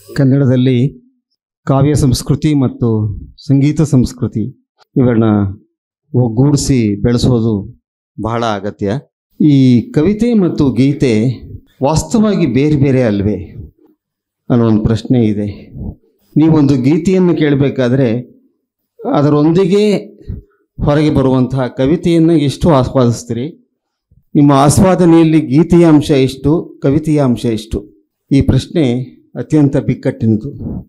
ಕನ್ನಡದಲ್ಲಿ ಕಾವ್ಯ ಸಂಸ್ಕೃತಿ ಮತ್ತು ಸಂಗೀತ ಸಂಸ್ಕೃತಿ ಇವುಗಳನ್ನ ಒಗ್ಗೂಡಿಸಿ ಬೆಳೆಸೋದು ಬಹಳ ಅಗತ್ಯ ಈ ಕವಿತೆ ಮತ್ತು ಗೀತೆ ವಾಸ್ತವವಾಗಿ ಬೇರೆ ಬೇರೆ ಅಲ್ವೇ ಅನ್ನೋ ಒಂದು ಪ್ರಶ್ನೆ ಇದೆ ನೀವೊಂದು ಗೀತೆಯನ್ನು ಕೇಳಬೇಕಾದ್ರೆ ಅದರೊಂದಿಗೆ ಹೊರಗೆ ಬರುವಂತಹ ಕವಿತೆಯನ್ನು ಎಷ್ಟು ಆಸ್ವಾದಿಸ್ತೀರಿ ನಿಮ್ಮ ಆಸ್ವಾದನೆಯಲ್ಲಿ ಗೀತೆಯ ಅಂಶ ಎಷ್ಟು ಕವಿತೆಯ ಅಂಶ ಎಷ್ಟು ಈ ಪ್ರಶ್ನೆ ಅತ್ಯಂತ ಬಿಕ್ಕಟ್ಟಿನದು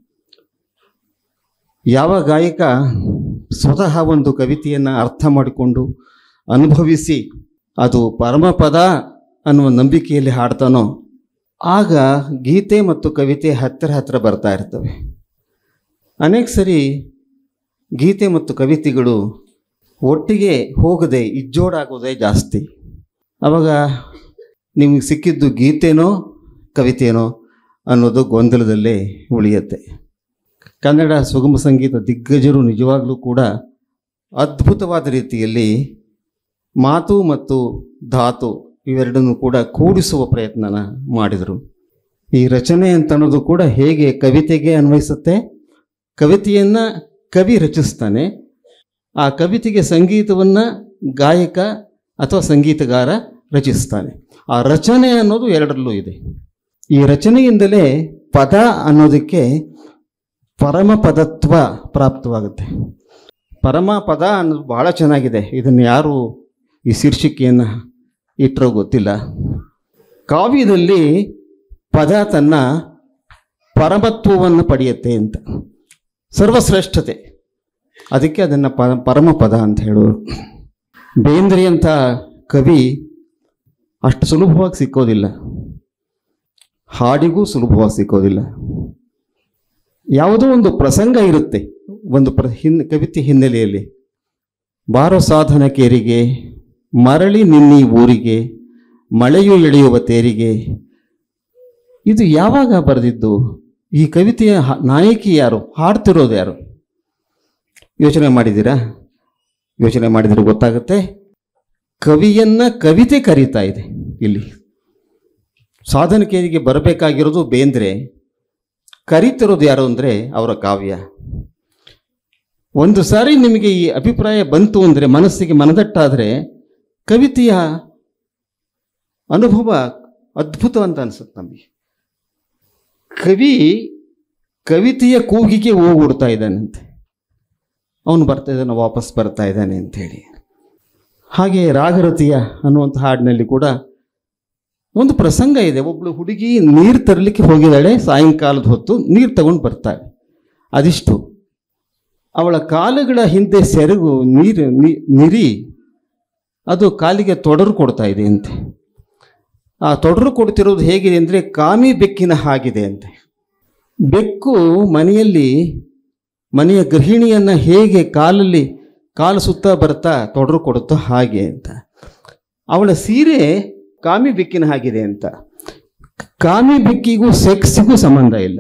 ಯಾವ ಗಾಯಕ ಸ್ವತಃ ಒಂದು ಕವಿತೆಯನ್ನು ಅರ್ಥ ಮಾಡಿಕೊಂಡು ಅನುಭವಿಸಿ ಅದು ಪರಮಪದ ಅನ್ನುವ ನಂಬಿಕೆಯಲ್ಲಿ ಹಾಡ್ತಾನೋ ಆಗ ಗೀತೆ ಮತ್ತು ಕವಿತೆ ಹತ್ತಿರ ಹತ್ತಿರ ಬರ್ತಾ ಇರ್ತವೆ ಅನೇಕ ಸರಿ ಗೀತೆ ಮತ್ತು ಕವಿತೆಗಳು ಒಟ್ಟಿಗೆ ಹೋಗದೆ ಇಜ್ಜೋಡಾಗೋದೇ ಜಾಸ್ತಿ ಆವಾಗ ನಿಮಗೆ ಸಿಕ್ಕಿದ್ದು ಗೀತೆನೋ ಕವಿತೆನೋ ಅನ್ನೋದು ಗೊಂದಲದಲ್ಲೇ ಉಳಿಯುತ್ತೆ ಕನ್ನಡ ಸುಗಮ ಸಂಗೀತ ದಿಗ್ಗಜರು ನಿಜವಾಗಲೂ ಕೂಡ ಅದ್ಭುತವಾದ ರೀತಿಯಲ್ಲಿ ಮಾತು ಮತ್ತು ಧಾತು ಇವೆರಡನ್ನು ಕೂಡ ಕೂಡಿಸುವ ಪ್ರಯತ್ನನ ಮಾಡಿದರು ಈ ರಚನೆ ಅಂತ ಅನ್ನೋದು ಕೂಡ ಹೇಗೆ ಕವಿತೆಗೆ ಅನ್ವಯಿಸುತ್ತೆ ಕವಿತೆಯನ್ನು ಕವಿ ರಚಿಸ್ತಾನೆ ಆ ಕವಿತೆಗೆ ಸಂಗೀತವನ್ನು ಗಾಯಕ ಅಥವಾ ಸಂಗೀತಗಾರ ರಚಿಸ್ತಾನೆ ಆ ರಚನೆ ಅನ್ನೋದು ಎರಡರಲ್ಲೂ ಇದೆ ಈ ರಚನೆಯಿಂದಲೇ ಪದ ಅನ್ನೋದಕ್ಕೆ ಪರಮ ಪದತ್ವ ಪ್ರಾಪ್ತವಾಗುತ್ತೆ ಪರಮ ಪದ ಅನ್ನೋದು ಬಹಳ ಚೆನ್ನಾಗಿದೆ ಇದನ್ನು ಯಾರು ಈ ಶೀರ್ಷಿಕೆಯನ್ನು ಇಟ್ಟರೋ ಗೊತ್ತಿಲ್ಲ ಕಾವ್ಯದಲ್ಲಿ ಪದ ತನ್ನ ಪರಮತ್ವವನ್ನು ಪಡೆಯುತ್ತೆ ಅಂತ ಸರ್ವಶ್ರೇಷ್ಠತೆ ಅದಕ್ಕೆ ಅದನ್ನು ಪ ಪರಮ ಪದ ಅಂತ ಹೇಳೋರು ಬೇಂದ್ರೆ ಅಂತ ಕವಿ ಅಷ್ಟು ಸುಲಭವಾಗಿ ಸಿಕ್ಕೋದಿಲ್ಲ ಹಾಡಿಗೂ ಸುಲಭವಾಗಿ ಸಿಕ್ಕೋದಿಲ್ಲ ಯಾವುದೋ ಒಂದು ಪ್ರಸಂಗ ಇರುತ್ತೆ ಒಂದು ಪ್ರ ಹಿನ್ ಕವಿತೆ ಹಿನ್ನೆಲೆಯಲ್ಲಿ ಬಾರೋ ಸಾಧನ ಕೇರಿಗೆ ಮರಳಿ ನಿನ್ನಿ ಊರಿಗೆ ಮಳೆಯು ಎಳೆಯುವ ತೇರಿಗೆ ಇದು ಯಾವಾಗ ಬರೆದಿದ್ದು ಈ ಕವಿತೆಯ ಹ- ನಾಯಕಿ ಯಾರು ಹಾಡ್ತಿರೋದು ಯಾರು ಯೋಚನೆ ಮಾಡಿದ್ದೀರಾ ಯೋಚನೆ ಮಾಡಿದರೆ ಗೊತ್ತಾಗುತ್ತೆ ಕವಿಯನ್ನ ಕವಿತೆ ಕರೀತಾ ಇದೆ ಇಲ್ಲಿ ಸಾಧನಕೇರಿಗೆ ಬರಬೇಕಾಗಿರೋದು ಬೇಂದ್ರೆ ಕರೀತಿರೋದು ಯಾರು ಅಂದರೆ ಅವರ ಕಾವ್ಯ ಒಂದು ಸಾರಿ ನಿಮಗೆ ಈ ಅಭಿಪ್ರಾಯ ಬಂತು ಅಂದರೆ ಮನಸ್ಸಿಗೆ ಮನದಟ್ಟಾದರೆ ಕವಿತೆಯ ಅನುಭವ ಅದ್ಭುತ ಅಂತ ಅನ್ಸುತ್ತೆ ನಮಗೆ ಕವಿ ಕವಿತೆಯ ಕೂಗಿಗೆ ಹೋಗ್ಬಿಡ್ತಾ ಇದ್ದಾನಂತೆ ಅವನು ಬರ್ತಾ ಇದ್ದಾನೆ ವಾಪಸ್ ಬರ್ತಾ ಇದ್ದಾನೆ ಅಂಥೇಳಿ ಹಾಗೆ ರಾಗರತಿಯ ಅನ್ನುವಂಥ ಹಾಡಿನಲ್ಲಿ ಕೂಡ ಒಂದು ಪ್ರಸಂಗ ಇದೆ ಒಬ್ಬಳು ಹುಡುಗಿ ನೀರು ತರಲಿಕ್ಕೆ ಹೋಗಿದ್ದಾಳೆ ಸಾಯಂಕಾಲದ ಹೊತ್ತು ನೀರು ತಗೊಂಡು ಬರ್ತಾಳೆ ಅದಿಷ್ಟು ಅವಳ ಕಾಲುಗಳ ಹಿಂದೆ ಸೆರಗು ನೀರು ನೀ- ನಿರಿ ಅದು ಕಾಲಿಗೆ ತೊಡರು ಕೊಡ್ತಾ ಇದೆ ಅಂತೆ ಆ ತೊಡರು ಕೊಡ್ತಿರೋದು ಹೇಗಿದೆ ಅಂದರೆ ಕಾಮಿ ಬೆಕ್ಕಿನ ಹಾಗಿದೆ ಅಂತೆ ಬೆಕ್ಕು ಮನೆಯಲ್ಲಿ ಮನೆಯ ಗೃಹಿಣಿಯನ್ನು ಹೇಗೆ ಕಾಲಲ್ಲಿ ಕಾಲು ಸುತ್ತ ಬರ್ತಾ ತೊಡರು ಕೊಡುತ್ತೋ ಹಾಗೆ ಅಂತ ಅವಳ ಸೀರೆ ಕಾಮಿ ಬೆಕ್ಕಿನ ಹಾಗಿದೆ ಅಂತ ಕಾಮಿ ಬೆಕ್ಕಿಗೂ ಸೆಕ್ಸಿಗೂ ಸಂಬಂಧ ಇಲ್ಲ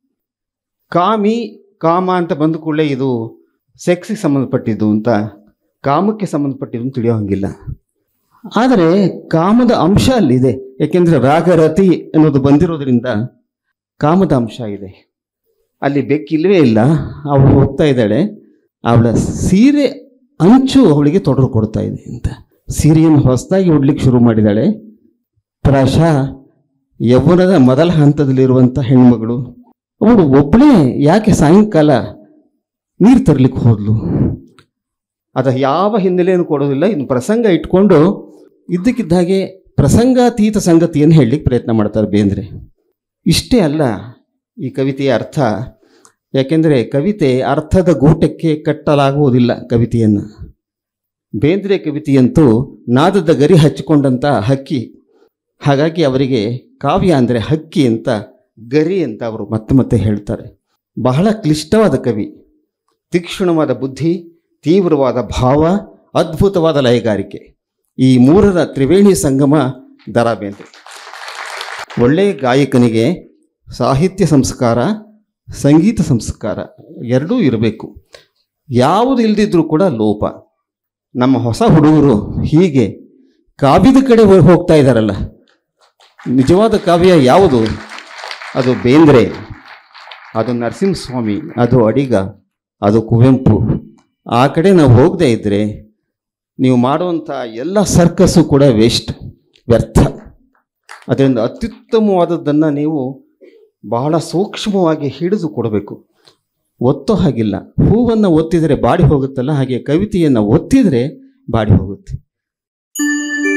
ಕಾಮಿ ಕಾಮ ಅಂತ ಬಂದ ಕೂಡಲೇ ಇದು ಸೆಕ್ಸಿಗೆ ಸಂಬಂಧಪಟ್ಟಿದ್ದು ಅಂತ ಕಾಮಕ್ಕೆ ಸಂಬಂಧಪಟ್ಟಿದ್ದು ಅಂತ ತಿಳಿಯೋ ಹಂಗಿಲ್ಲ ಆದರೆ ಕಾಮದ ಅಂಶ ಅಲ್ಲಿದೆ ಯಾಕೆಂದರೆ ರಾಗರತಿ ಅನ್ನೋದು ಬಂದಿರೋದ್ರಿಂದ ಕಾಮದ ಅಂಶ ಇದೆ ಅಲ್ಲಿ ಬೆಕ್ಕಿಲ್ವೇ ಇಲ್ಲ ಅವಳು ಹೋಗ್ತಾ ಇದ್ದಾಳೆ ಅವಳ ಸೀರೆ ಅಂಚು ಅವಳಿಗೆ ತೊಡರು ಕೊಡ್ತಾ ಇದೆ ಅಂತ ಸೀರೆಯನ್ನು ಹೊಸದಾಗಿ ಉಡ್ಲಿಕ್ಕೆ ಶುರು ಮಾಡಿದ್ದಾಳೆ ಪ್ರಾಯಶಃ ಯೌವನದ ಮೊದಲ ಹಂತದಲ್ಲಿರುವಂಥ ಹೆಣ್ಮಗಳು ಅವಳು ಒಬ್ಬಳೇ ಯಾಕೆ ಸಾಯಂಕಾಲ ನೀರು ತರಲಿಕ್ಕೆ ಹೋದ್ಲು ಅದ ಯಾವ ಹಿನ್ನೆಲೆಯನ್ನು ಕೊಡೋದಿಲ್ಲ ಇನ್ನು ಪ್ರಸಂಗ ಇಟ್ಕೊಂಡು ಇದ್ದಕ್ಕಿದ್ದ ಹಾಗೆ ಪ್ರಸಂಗಾತೀತ ಸಂಗತಿಯನ್ನು ಹೇಳಲಿಕ್ಕೆ ಪ್ರಯತ್ನ ಮಾಡ್ತಾರೆ ಬೇಂದ್ರೆ ಇಷ್ಟೇ ಅಲ್ಲ ಈ ಕವಿತೆಯ ಅರ್ಥ ಯಾಕೆಂದರೆ ಕವಿತೆ ಅರ್ಥದ ಗೂಟಕ್ಕೆ ಕಟ್ಟಲಾಗುವುದಿಲ್ಲ ಕವಿತೆಯನ್ನು ಬೇಂದ್ರೆ ಕವಿತೆಯಂತೂ ನಾದದ ಗರಿ ಹಚ್ಚಿಕೊಂಡಂಥ ಹಕ್ಕಿ ಹಾಗಾಗಿ ಅವರಿಗೆ ಕಾವ್ಯ ಅಂದರೆ ಹಕ್ಕಿ ಅಂತ ಗರಿ ಅಂತ ಅವರು ಮತ್ತೆ ಮತ್ತೆ ಹೇಳ್ತಾರೆ ಬಹಳ ಕ್ಲಿಷ್ಟವಾದ ಕವಿ ತೀಕ್ಷ್ಣವಾದ ಬುದ್ಧಿ ತೀವ್ರವಾದ ಭಾವ ಅದ್ಭುತವಾದ ಲಯಗಾರಿಕೆ ಈ ಮೂರರ ತ್ರಿವೇಣಿ ಸಂಗಮ ದರಾ ಬೇಂದ್ರೆ ಒಳ್ಳೆಯ ಗಾಯಕನಿಗೆ ಸಾಹಿತ್ಯ ಸಂಸ್ಕಾರ ಸಂಗೀತ ಸಂಸ್ಕಾರ ಎರಡೂ ಇರಬೇಕು ಯಾವುದು ಇಲ್ಲದಿದ್ರೂ ಕೂಡ ಲೋಪ ನಮ್ಮ ಹೊಸ ಹುಡುಗರು ಹೀಗೆ ಕಾವ್ಯದ ಕಡೆ ಹೋ- ಹೋಗ್ತಾ ಇದ್ದಾರಲ್ಲ ನಿಜವಾದ ಕಾವ್ಯ ಯಾವುದು ಅದು ಬೇಂದ್ರೆ ಅದು ನರಸಿಂಹಸ್ವಾಮಿ ಅದು ಅಡಿಗ ಅದು ಕುವೆಂಪು ಆ ಕಡೆ ನಾವು ಹೋಗದೇ ಇದ್ದರೆ ನೀವು ಮಾಡುವಂಥ ಎಲ್ಲ ಸರ್ಕಸ್ಸು ಕೂಡ ವೇಸ್ಟ್ ವ್ಯರ್ಥ ಅದರಿಂದ ಅತ್ಯುತ್ತಮವಾದದ್ದನ್ನು ನೀವು ಬಹಳ ಸೂಕ್ಷ್ಮವಾಗಿ ಹಿಡಿದು ಕೊಡಬೇಕು ಒತ್ತೋ ಹಾಗಿಲ್ಲ ಹೂವನ್ನು ಒತ್ತಿದರೆ ಬಾಡಿ ಹೋಗುತ್ತಲ್ಲ ಹಾಗೆ ಕವಿತೆಯನ್ನು ಒತ್ತಿದರೆ ಬಾಡಿ ಹೋಗುತ್ತೆ